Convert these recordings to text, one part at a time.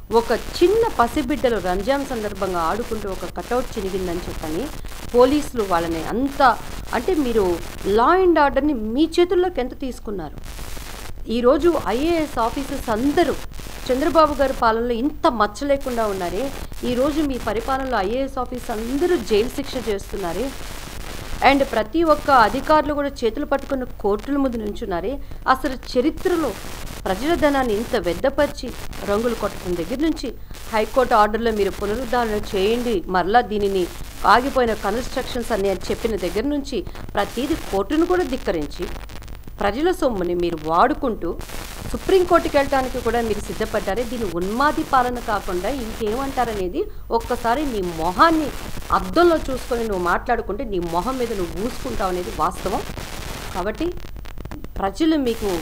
ఒక చిన్న పసిబిడ్డలు రంజాన్ సందర్భంగా ఆడుకుంటూ ఒక కటౌట్ చినిగిందని చెప్పని పోలీసులు వాళ్ళని అంత అంటే మీరు లా అండ్ ఆర్డర్ని మీ చేతుల్లోకి ఎంత తీసుకున్నారు ఈరోజు ఐఏఎస్ ఆఫీసర్స్ అందరూ చంద్రబాబు గారి పాలనలో ఇంత మచ్చ లేకుండా ఉన్నారే ఈరోజు మీ పరిపాలనలో ఐఏఎస్ ఆఫీసర్స్ అందరూ జైలు శిక్ష చేస్తున్నారే అండ్ ప్రతి ఒక్క అధికారులు కూడా చేతులు పట్టుకున్న కోర్టుల ముందు నుంచున్నారే అసలు చరిత్రలో ప్రజల ధనాన్ని ఇంత వెద్దపరిచి రంగులు కొట్టడం దగ్గర నుంచి హైకోర్టు ఆర్డర్లో మీరు పునరుద్ధరణ చేయండి మరలా దీనిని ఆగిపోయిన కన్స్ట్రక్షన్స్ అని చెప్పిన దగ్గర నుంచి ప్రతిదీ కోర్టును కూడా ధిక్కరించి ప్రజల సొమ్ముని మీరు వాడుకుంటూ సుప్రీంకోర్టుకి వెళ్ళడానికి కూడా మీరు సిద్ధపడ్డారే దీని ఉన్మాది పాలన కాకుండా ఇంకేమంటారనేది ఒక్కసారి నీ మొహాన్ని అద్దంలో చూసుకొని నువ్వు మాట్లాడుకుంటే నీ మొహం మీద నువ్వు ఊసుకుంటావు అనేది వాస్తవం కాబట్టి ప్రజలు మీకు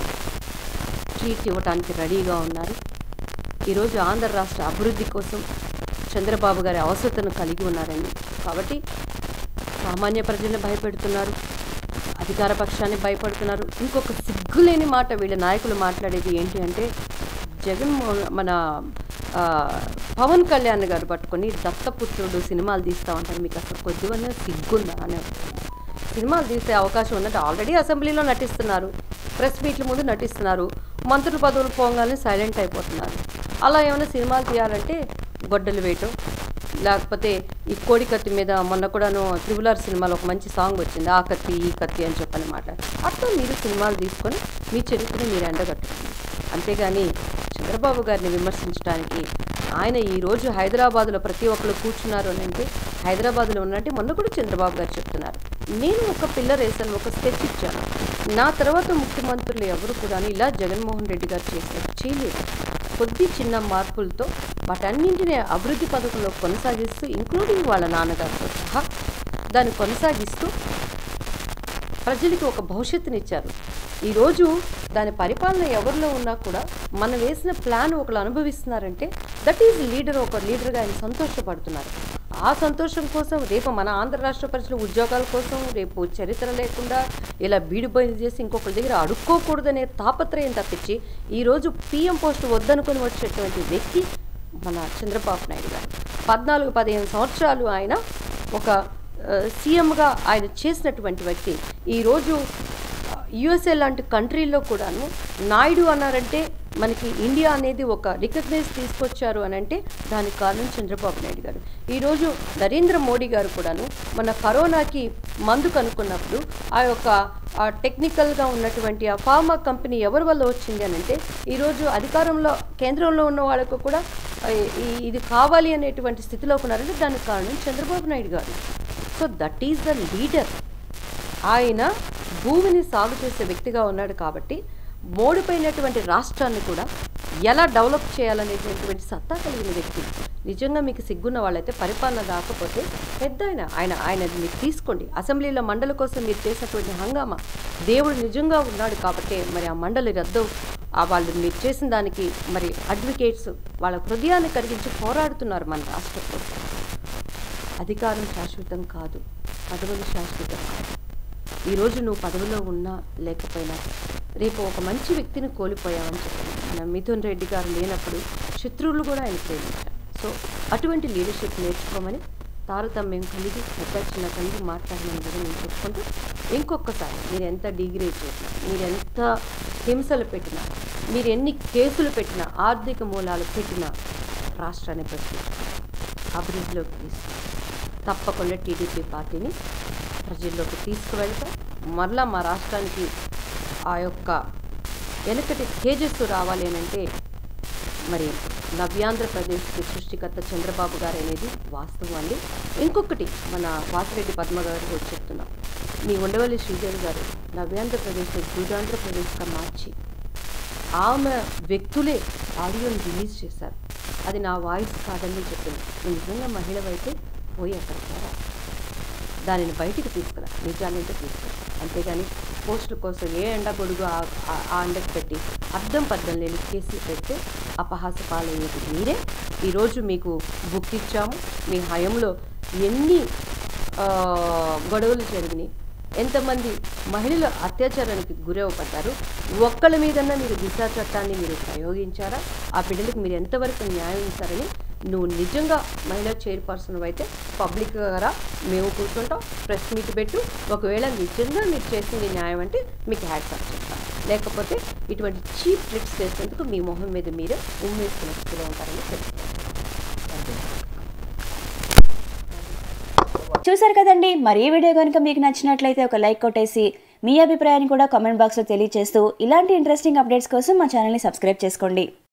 ట్రీట్ ఇవ్వడానికి రెడీగా ఉన్నారు ఈరోజు ఆంధ్ర రాష్ట్ర అభివృద్ధి కోసం చంద్రబాబు గారి అవసరతను కలిగి ఉన్నారండి కాబట్టి సామాన్య ప్రజలను భయపెడుతున్నారు అధికార పక్షాన్ని భయపడుతున్నారు ఇంకొక సిగ్గులేని మాట వీళ్ళ నాయకులు మాట్లాడేది ఏంటి అంటే జగన్మోహన్ మన ఆ, పవన్ కళ్యాణ్ గారు పట్టుకొని దత్తపుత్రుడు సినిమాలు తీస్తా ఉంటారు మీకు అసలు కొద్దిగా సిగ్గుందా అని అడుగుతున్నారు. సినిమాలు తీసే అవకాశం ఉన్నట్టు ఆల్రెడీ అసెంబ్లీలో నటిస్తున్నారు ప్రెస్ మీట్ల ముందు నటిస్తున్నారు మంత్రుల పదవులు పోగానే సైలెంట్ అయిపోతున్నారు అలా ఏమైనా సినిమాలు తీయాలంటే గొడ్డలు వేయటం లేకపోతే ఈ కోడి కత్తి మీద మొన్న కూడాను త్రిబులార్ సినిమాలో ఒక మంచి సాంగ్ వచ్చింది ఆ కత్తి ఈ కత్తి అని చెప్పని మాట్లాడు అట్లా మీరు సినిమాలు తీసుకొని మీ చరిత్రని మీరు ఎండగట్టుకోండి అంతేగాని చంద్రబాబు గారిని విమర్శించడానికి ఆయన ఈరోజు హైదరాబాద్లో ప్రతి ఒక్కరు కూర్చున్నారు అని అంటే హైదరాబాద్లో ఉన్నట్టు మొన్న కూడా చంద్రబాబు గారు చెప్తున్నారు నేను ఒక పిల్లర్ వేసాను ఒక స్కెచ్ ఇచ్చాను నా తర్వాత ముఖ్యమంత్రులు ఎవరు కూడా ఇలా జగన్మోహన్ రెడ్డి గారు చేసినట్టు చేయలేదు కొద్ది చిన్న మార్పులతో వాటన్నింటినీ అభివృద్ధి పథకంలో కొనసాగిస్తూ ఇంక్లూడింగ్ వాళ్ళ నాన్నగారితో సహా దాన్ని కొనసాగిస్తూ ప్రజలకి ఒక భవిష్యత్తునిచ్చారు ఈరోజు దాని పరిపాలన ఎవరిలో ఉన్నా కూడా మనం వేసిన ప్లాన్ ఒకరు అనుభవిస్తున్నారంటే దట్ ఈజ్ లీడర్ ఒక లీడర్గా ఆయన సంతోషపడుతున్నారు ఆ సంతోషం కోసం రేపు మన ఆంధ్ర రాష్ట్ర ప్రజలు ఉద్యోగాల కోసం రేపు చరిత్ర లేకుండా ఇలా బీడిపోయి చేసి ఇంకొకరి దగ్గర అడుక్కోకూడదనే తాపత్రయం తప్పించి ఈరోజు పీఎం పోస్ట్ వద్దనుకొని వచ్చేటువంటి వ్యక్తి మన చంద్రబాబు నాయుడు గారు పద్నాలుగు పదిహేను సంవత్సరాలు ఆయన ఒక ఆ, సీఎంగా ఆయన చేసినటువంటి వ్యక్తి ఈరోజు యుఎస్ఏ లాంటి కంట్రీల్లో కూడాను నాయుడు అన్నారంటే మనకి ఇండియా అనేది ఒక రికగ్నైజ్ తీసుకొచ్చారు అని అంటే దానికి కారణం చంద్రబాబు నాయుడు గారు ఈరోజు నరేంద్ర మోడీ గారు కూడాను మన కరోనాకి మందు కనుక్కున్నప్పుడు ఆ యొక్క ఆ టెక్నికల్గా ఉన్నటువంటి ఆ ఫార్మా కంపెనీ ఎవరి వల్ల వచ్చింది అని అంటే ఈరోజు అధికారంలో కేంద్రంలో ఉన్న వాళ్ళకు కూడా ఆ, ఈ- ఇది కావాలి అనేటువంటి స్థితిలోకి ఉన్నారంటే దానికి కారణం చంద్రబాబు నాయుడు గారు so that is the leader ఆయన భూమిని సాగు చేసే వ్యక్తిగా ఉన్నాడు కాబట్టి మోడిపోయినటువంటి రాష్ట్రాన్ని కూడా ఎలా డెవలప్ చేయాలనేటటువంటి సత్తా కలిగిన వ్యక్తి నిజంగా మీకు సిగ్గున్న వాళ్ళైతే పరిపాలన రాకపోతే పెద్ద ఆయన ఆయన ఆయన మీరు తీసుకోండి అసెంబ్లీలో మండలి కోసం మీరు చేసినటువంటి హంగామా దేవుడు నిజంగా ఉన్నాడు కాబట్టి మరి ఆ మండలి రద్దు ఆ వాళ్ళు మీరు చేసిన దానికి మరి అడ్వకేట్స్ వాళ్ళ హృదయాన్ని కరిగించి పోరాడుతున్నారు మన రాష్ట్రం కోసం అధికారం శాశ్వతం కాదు పదవులు శాశ్వతం కాదు ఈరోజు నువ్వు పదవిలో ఉన్నా లేకపోయినా రేపు ఒక మంచి వ్యక్తిని కోల్పోయావని చెప్పాను మన మిథున్ రెడ్డి గారు లేనప్పుడు శత్రువులు కూడా ఆయన ప్రేమించారు సో అటువంటి లీడర్షిప్ నేర్చుకోమని తారతమ్యం కలిగి పెద్ద చిన్న కలిగి మాట్లాడమని కూడా నేను చెప్పుకుంటూ ఇంకొకసారి మీరు ఎంత డిగ్రీ చేసినా మీరు ఎంత హింసలు పెట్టినా మీరు ఎన్ని కేసులు పెట్టినా ఆర్థిక మూలాలు పెట్టినా రాష్ట్రాన్ని ప్రశ్నించారు అభివృద్ధిలోకి తీసుకు తప్పకుండా టీడీపీ పార్టీని ప్రజల్లోకి తీసుకువెళ్తాం మరలా మా రాష్ట్రానికి ఆ యొక్క వెనకటి తేజస్సు రావాలి అని అంటే మరి నవ్యాంధ్రప్రదేశ్కి సృష్టికర్త చంద్రబాబు గారు అనేది వాస్తవం అండి ఇంకొకటి మన వాసిరెడ్డి పద్మ గారు కూడా చెప్తున్నాం మీ ఉండవల్లి శ్రీదేవి గారు నవ్యాంధ్రప్రదేశ్ని గుజాంధ్రప్రదేశ్గా మార్చి ఆమె వ్యక్తులే ఆడియోని రిలీజ్ చేశారు అది నా వాయిస్ కాదని చెప్పింది నువ్వు నిజంగా మహిళవైతే పోయి అక్కడ పోరా దానిని బయటికి తీసుకురా నిజాన్ని తీసుకురా అంతేగాని పోస్టుల కోసం ఏ ఎండ గొడుగు ఆ- ఆ- ఆ ఎండకు పెట్టి అర్థం పర్థం లేని కేసులు పెడితే అపహాస పాలయ్యేది మీరే ఈరోజు మీకు బుక్ ఇచ్చాము మీ హయంలో ఎన్ని ఆ, గొడవలు జరిగినాయి ఎంతమంది మహిళలు అత్యాచారానికి గురవపడ్డారు ఒక్కళ్ళ మీదన్నా మీరు దిశా చట్టాన్ని మీరు ప్రయోగించారా ఆ బిడ్డలకు మీరు ఎంతవరకు న్యాయం ఇస్తారని నువ్వు నిజంగా మహిళా చైర్పర్సన్ అయితే పబ్లిక్ రా మేము కూర్చుంటాం ప్రెస్ మీట్ పెట్టు ఒకవేళ నిజంగా మీరు చేసింది న్యాయం అంటే మీకు హ్యాట్స్ ఆఫ్ చెప్తాం లేకపోతే ఇటువంటి చీప్ ట్రిక్స్ చేసేందుకు మీ మొహం మీద మీరే ఉమ్మేసుకునే స్థితిలో ఉంటారని తెలుసుకోండి చూసారు కదండి మరి ఈ వీడియో కనుక మీకు నచ్చినట్లయితే ఒక లైక్ కొట్టేసి మీ అభిప్రాయాన్ని కూడా కామెంట్ బాక్స్లో తెలియజేస్తూ ఇలాంటి ఇంట్రెస్టింగ్ అప్డేట్స్ కోసం మా ఛానల్ని సబ్స్క్రైబ్ చేసుకోండి